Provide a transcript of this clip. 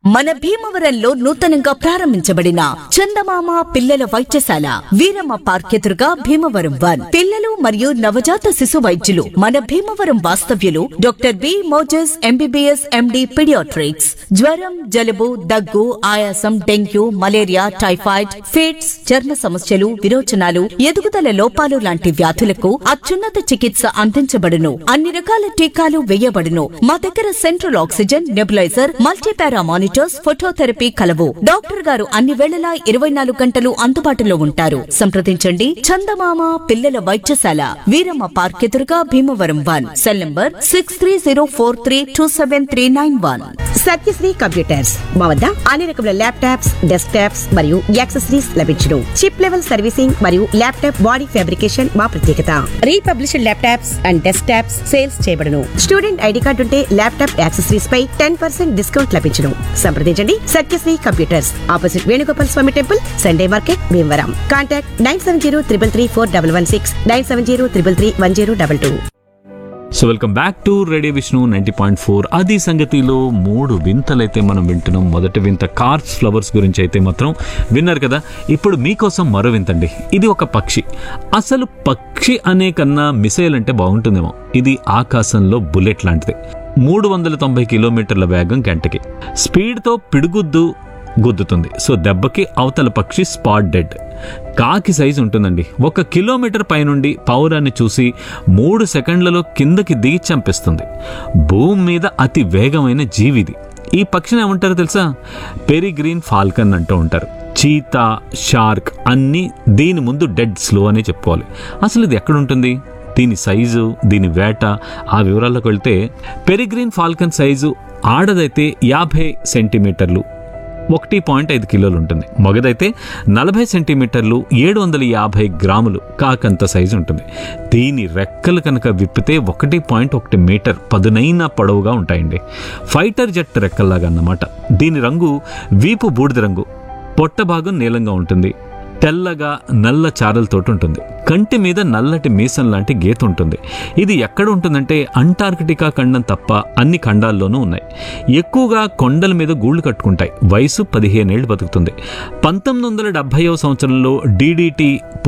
మన భీమవరంలో నూతనంగా ప్రారంభించబడిన చందమామ పిల్లల వైద్యశాల వీరమ్మ పార్క్ ఎదురుగా భీమవరం వన్ పిల్లలు మరియు నవజాత శిశు వైద్యులు మన భీమవరం వాస్తవ్యులు doctor B Moses MBBS MD paediatrics జ్వరం జలుబు దగ్గు ఆయాసం డెంగ్యూ మలేరియా టైఫాయిడ్ ఫిట్స్ చర్మ సమస్యలు విరోచనాలు ఎదుగుదల లోపాలు లాంటి వ్యాధులకు అత్యున్నత చికిత్స అందించబడును అన్ని రకాల టీకాలు వేయబడును మా దగ్గర central oxygen nebuliser multipara monitors phototherapy కలవు డాక్టర్ గారు అన్ని వేళలా ఇరవై నాలుగు గంటలు అందుబాటులో ఉంటారు సంప్రదించండి చందమామ పిల్లల వైద్యశాల వీరమ్మ పార్క్ ఎదురుగా Bhimavaram one cell number six three zero four three two seven three nine one Satyasri computers మా వద్ద అన్ని రకముల ల్యాప్టాప్స్ డెస్క్ టాప్స్ మరియు యాక్సెసరీస్ లభించును చిప్ లెవెల్ సర్వీసింగ్ మరియు ల్యాప్టాప్ బాడీ ఫ్యాబ్రికేషన్ మా ప్రత్యేకత republished laptops and desktops sales చేయబడును స్టూడెంట్ ఐడి కార్డు ఉంటే ల్యాప్టాప్ యాక్సెసరీస్ పై టెన్ పర్సెంట్ డిస్కౌంట్ లభించును సంప్రదించండి Satyasri computers opposite Venugopal Swamy temple Sunday market Bhimavaram contact nine seven zero triple three four double one six nine seven zero triple three one zero double two so welcome back to radio Vishnu ninety point four అది సంగతిలో మూడు వింతలైతే మనం వింటున్నాం మొదటి వింత cars flowers గురించి అయితే మాత్రం విన్నారు కదా ఇప్పుడు మీకోసం మరో వింతండి ఇది ఒక పక్షి అసలు పక్షి అనే కన్నా మిసైల్ అంటే బాగుంటుందేమో ఇది ఆకాశంలో బుల్లెట్ లాంటిది మూడు వందల తొంభై కిలోమీటర్ల వేగం గంటకి స్పీడ్తో పిడుగుద్దు గుద్దుతుంది సో దెబ్బకి అవతల పక్షి స్పాట్ డెడ్ కాకి సైజు ఉంటుందండి ఒక కిలోమీటర్ పైనుండి పౌరాన్ని చూసి మూడు సెకండ్లలో కిందకి దిగి చంపేస్తుంది భూమి మీద అతి వేగమైన జీవిది ఈ పక్షిని ఏమంటారో తెలుసా పెరిగ్రీన్ ఫాల్కన్ అంటూ ఉంటారు చీతా షార్క్ అన్నీ దీని ముందు డెడ్ స్లో అనే చెప్పుకోవాలి అసలు ఇది ఎక్కడుంటుంది దీని సైజు దీని వేట ఆ వివరాల్లోకి వెళ్తే పెరిగ్రీన్ ఫాల్కన్ సైజు ఆడదైతే యాభై సెంటీమీటర్లు ఒకటి పాయింట్ ఐదు కిలోలు ఉంటుంది మగదైతే నలభై సెంటీమీటర్లు ఏడు వందల యాభై గ్రాములు కాకంత సైజు ఉంటుంది దీని రెక్కలు కనుక విప్పితే ఒకటి పాయింట్ ఒకటి మీటర్ పదునైన పొడవుగా ఉంటాయండి ఫైటర్ జెట్ రెక్కల్లాగా అన్నమాట దీని రంగు వీపు బూడిద రంగు పొట్ట భాగం నీలంగా ఉంటుంది తెల్లగా నల్ల చారలతోటి ఉంటుంది కంటి మీద నల్లటి మీసం లాంటి గీత ఉంటుంది ఇది ఎక్కడ ఉంటుందంటే అంటార్కిటికా ఖండం తప్ప అన్ని ఖండాల్లోనూ ఉన్నాయి ఎక్కువగా కొండల మీద గూళ్ళు కట్టుకుంటాయి వయసు పదిహేనేళ్ళు బతుకుతుంది పంతొమ్మిది వందల డెబ్భైవ సంవత్సరంలో డీడీటీ